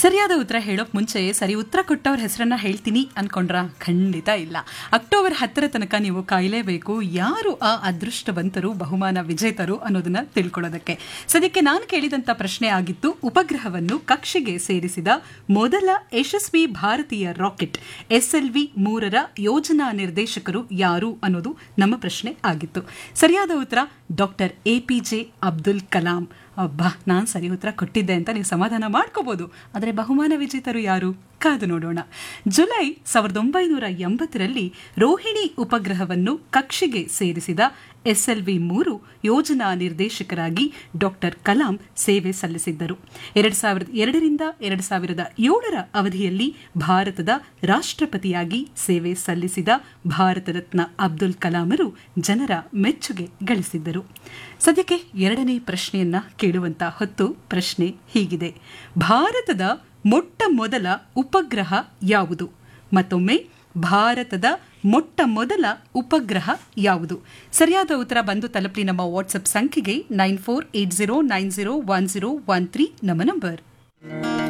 ಸರಿಯಾದ ಉತ್ತರ ಹೇಳೋಕ್ ಮುಂಚೆ ಸರಿ ಉತ್ತರ ಕೊಟ್ಟವ್ರ ಹೆಸರನ್ನ ಹೇಳ್ತೀನಿ ಅನ್ಕೊಂಡ್ರ ಖಂಡಿತ ಇಲ್ಲ ಅಕ್ಟೋಬರ್ ಹತ್ತರ ತನಕ ನೀವು ಕಾಯಲೇಬೇಕು ಯಾರು ಆ ಅದೃಷ್ಟವಂತರು ಬಹುಮಾನ ವಿಜೇತರು ಅನ್ನೋದನ್ನ ತಿಳ್ಕೊಳ್ಳೋದಕ್ಕೆ ಸದ್ಯಕ್ಕೆ ನಾನು ಕೇಳಿದಂತ ಪ್ರಶ್ನೆ ಆಗಿತ್ತು ಉಪಗ್ರಹವನ್ನು ಕಕ್ಷೆಗೆ ಸೇರಿಸಿದ ಮೊದಲ ಯಶಸ್ವಿ ಭಾರತೀಯ ರಾಕೆಟ್ ಎಸ್ಎಲ್ವಿ ಮೂರರ ಯೋಜನಾ ನಿರ್ದೇಶಕರು ಯಾರು ಅನ್ನೋದು ನಮ್ಮ ಪ್ರಶ್ನೆ ಆಗಿತ್ತು ಸರಿಯಾದ ಉತ್ತರ ಡಾಕ್ಟರ್ ಎಪಿಜೆ ಅಬ್ದುಲ್ ಕಲಾಂ ಅಬ್ಬಾ ನಾನು ಸರಿ ಉತ್ತರ ಕೊಟ್ಟಿದ್ದೆ ಅಂತ ನೀವು ಸಮಾಧಾನ ಮಾಡ್ಕೋಬಹುದು ಆದರೆ ಬಹುಮಾನ ವಿಜೇತರು ಯಾರು ಕಾದು ನೋಡೋಣ ಜುಲೈ ಸಾವಿರದ ಒಂಬೈನೂರ ಎಂಬತ್ತರಲ್ಲಿ ರೋಹಿಣಿ ಉಪಗ್ರಹವನ್ನು ಕಕ್ಷೆಗೆ ಸೇರಿಸಿದ ಎಸ್ಎಲ್ವಿ ಮೂರು ಯೋಜನಾ ನಿರ್ದೇಶಕರಾಗಿ ಡಾಕ್ಟರ್ ಕಲಾಂ ಸೇವೆ ಸಲ್ಲಿಸಿದ್ದರು ಎರಡು ಸಾವಿರದ ಎರಡರಿಂದ ಎರಡು ಸಾವಿರದ ಏಳರ ಅವಧಿಯಲ್ಲಿ ಭಾರತದ ರಾಷ್ಟ್ರಪತಿಯಾಗಿ ಸೇವೆ ಸಲ್ಲಿಸಿದ ಭಾರತ ರತ್ನ ಅಬ್ದುಲ್ ಕಲಾಮರು ಜನರ ಮೆಚ್ಚುಗೆ ಗಳಿಸಿದ್ದರು ಸದ್ಯಕ್ಕೆ ಎರಡನೇ ಪ್ರಶ್ನೆಯನ್ನ ಕೇಳುವಂತ ಹೊತ್ತು ಪ್ರಶ್ನೆ ಹೀಗಿದೆ ಭಾರತದ ಮೊಟ್ಟ ಮೊದಲ ಉಪಗ್ರಹ ಯಾವುದು ಮತ್ತೊಮ್ಮೆ ಭಾರತದ ಮೊಟ್ಟ ಮೊದಲ ಉಪಗ್ರಹ ಯಾವುದು ಸರಿಯಾದ ಉತ್ತರ ಬಂದು ತಲುಪಲಿ ನಮ್ಮ ವಾಟ್ಸ್ಆಪ್ ಸಂಖ್ಯೆಗೆ nine four eight zero nine zero one zero one three ನಮ್ಮ ನಂಬರ್